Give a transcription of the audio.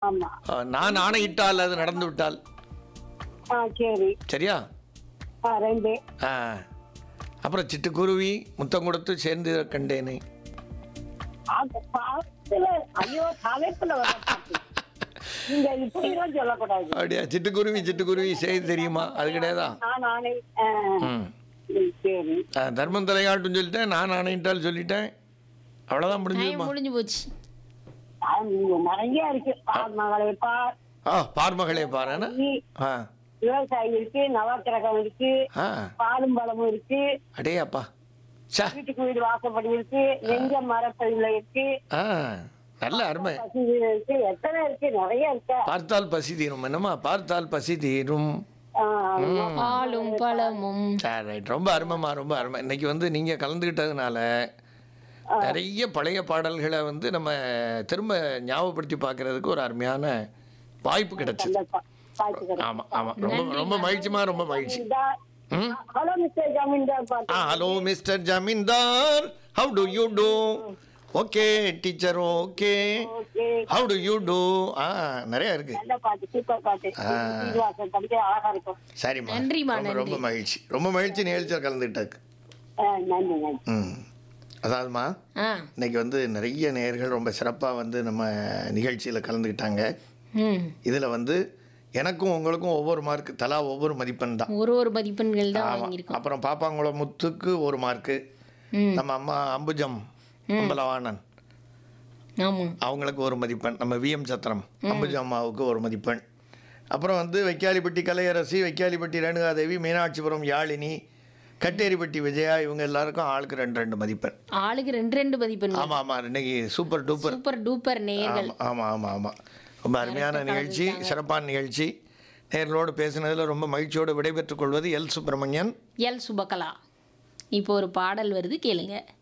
ஆமா ஆ, நான் ஆணையிட்டால் அது நடந்து விட்டால் ஆ சரி சரியா ஆ ரெண்டு ஆ அப்புறம் சிட்டுக்குருவி முத்தம் கொடுத்து சேர்ந்து கண்டேனே அந்த பாட்டுல ஐயோ தலைப்புல வர பாட்டு நீங்க இப்படிலாம் சொல்லக்கூடாது அப்படியா சிட்டுக்குருவி சிட்டுக்குருவி செய்தி தெரியுமா அது கிடையாதா நான் நானே ஆ, ம் ம், சரி ஆ, தர்மம் தலையாட்டும் சொல்லிட்டேன் நான் ஆணையிட்டால் சொல்லிட்டேன் அவ்வளோதான் முடிஞ்சுமா டைம் முடிஞ்சு போச்சு ஆ, நீங்க நிறைய இருக்கு பார் மகளை பார் ஆ பார்மகளே பாருண்ணா நீ ஆ விவசாயி இருக்கு நவக்கிரகம் இருக்கு ஆ பாலும் பழமும் இருக்கு அடே அப்பா சா வீட்டுக்கு வீடு வாசப்படி இருக்கு எங்க மரப்பயில இருக்கு ஆ நல்ல அருமை பசு இருக்கு எத்தனை இருக்கு நிறைய இருக்கு பார்த்தால் பசி தீரும் என்னம்மா பார்த்தால் பசி தீரும் ஆ, பாலும் பழமும் சரி ரைட் ரொம்ப அருமைம்மா ரொம்ப அருமை இன்னைக்கு வந்து நீங்கள் கலந்துக்கிட்டதுனால நிறைய பழைய பாடல்களை வந்து நம்ம திரும்ப ஞாபகப்படுத்தி பார்க்கறதுக்கு ஒரு அருமையான வாய்ப்பு கிடைச்சது அந்த பா- பாட்டு கிடைக்கும். ஆமாம் ஆமாம் ரொம்ப ரொம்ப மகிழ்ச்சிமா ரொம்ப மகிழ்ச்சி ஜமீன்தார். ம் ஹலோ மிஸ்டர் ஜமீன்தார் பாட்டு ah hello mister Zamindar how do you do okay teacher okay okay how do you do ah நிறைய இருக்கு நல்ல பாட்டு சூப்பர் பாட்டு சீனிவாசன் படிக்க அழகா இருக்கும் சரிம்மா நன்றிம்மா, ரொம்ப ரொம்ப மகிழ்ச்சி ரொம்ப மகிழ்ச்சி நிகழ்ச்சியில் கலந்துக்கிட்டாக்கு ஆ, நன்றி நன்றி ம் அதாவதுமா ஆ இன்னைக்கு வந்து நிறைய நேயர்கள் ரொம்ப சிறப்பாக வந்து நம்ம நிகழ்ச்சியில் கலந்துக்கிட்டாங்க ம் இதில் வந்து எனக்கும் உங்களுக்கும் ஒவ்வொரு மார்க் தலா ஒவ்வொரு மதிப்பெண் தான் ஒரு ஒரு மதிப்பெண்கள் தான் ஆமாம் வாங்கியிருக்கோம் அப்புறம் பாப்பாங்குளம் முத்துக்கு ஒரு மார்க்கு ம் நம்ம அம்மா அம்புஜம் அம்பலவாணன் ஆமாம் அவங்களுக்கு ஒரு மதிப்பெண் நம்ம விஎம் சத்திரம் அம்புஜம் அம்மாவுக்கு ஒரு மதிப்பெண் அப்புறம் வந்து வைக்காலிப்பட்டி கலையரசி வைக்காலிப்பட்டி ரேணுகாதேவி மீனாட்சிபுரம் யாழினி கட்டேரிப்பட்டி விஜயா இவங்க எல்லாருக்கும் ஆளுக்கு ரெண்டு ரெண்டு மதிப்பெண் ஆளுக்கு ரெண்டு ரெண்டு மதிப்பெண்கள் ஆமாம் ஆமாம் இன்னைக்கு சூப்பர் டூப்பர் சூப்பர் டூப்பர் நேயர்கள் ஆமாம் ஆமாம் ஆமாம் ஆமாம் ரொம்ப அருமையான நிகழ்ச்சி சிறப்பான நிகழ்ச்சி நேர்களோடு பேசினதில் ரொம்ப மகிழ்ச்சியோடு விடைபெற்றுக் கொள்வது எல் சுப்பிரமணியன் எல் சுபகலா இப்போ ஒரு பாடல் வருது கேளுங்க